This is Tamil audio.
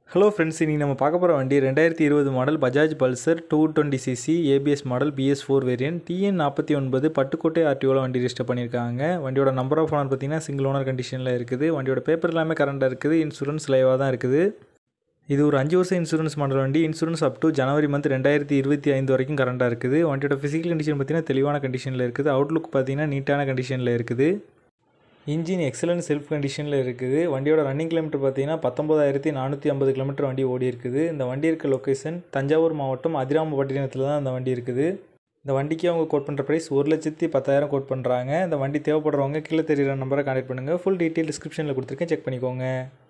ஹலோ ஃப்ரெண்ட்ஸ் இன்றைக்கி நம்ம பார்க்க போகிற வண்டி ரெண்டாயிரத்தி இருபது model Bajaj Pulsar two twenty CC ABS model BS four variant TN நாற்பத்தி ஒன்பது பட்டுக்கோட்டை ஆர்டிஓவில் வண்டி ரிஜிஸ்டர் பண்ணியிருக்காங்க வண்டியோட நம்பர் ஆஃப் ஓனர் பார்த்தீங்கன்னா சிங்கிள் ஓனர் கண்டிஷனில் இருக்குது வண்டியோட பேப்பர் எல்லாமே கரண்டாக இருக்குது இன்சூரன்ஸ் லைவாக தான் இருக்குது இது ஒரு அஞ்சு வருஷம் இன்சூரன்ஸ் மாடல் வண்டி இன்சூரன்ஸ் அப் டு ஜனவரி மந்த் ரெண்டாயிரத்தி இருபத்தி ஐந்து வரைக்கும் கரண்டாக இருக்குது வண்டியோட ஃபிசிக்கல் கண்டிஷன் பார்த்தீங்கன்னா தெளிவான கண்டிஷனில் இருக்குது அவுட்லுக் பார்த்தீங்கன்னா நீட்டான கண்டிஷனில் இருக்குது இன்ஜின் எக்ஸலன்ட் செல்ஃப் கண்டிஷனில் இருக்குது வண்டியோட ரன்னிங் கிலோமீட்டர் பார்த்தீங்கன்னா பத்தொம்போதாயிரத்தி நானூற்றி ஐம்பது கிலோமீட்டர் வண்டி ஓடி இருக்குது இந்த வண்டி இருக்க லொக்கேஷன் தஞ்சாவூர் மாவட்டம் அதிராமபட்டினத்தில் தான் இந்த வண்டி இருக்குது இந்த வண்டிக்கு அவங்க கோட் பண்ணுற ப்ரைஸ் ஒரு லட்சத்தி பத்தாயிரம் கோட் பண்ணுறாங்க இந்த வண்டி தேவைப்படுறவங்க கீழே தெரியிற நம்பரை கான்டாக்ட் பண்ணுங்கள் ஃபுல் டீட்டெயில் டிஸ்கிரிப்ஷனில் கொடுத்துருக்கேன் செக் பண்ணிக்கோங்க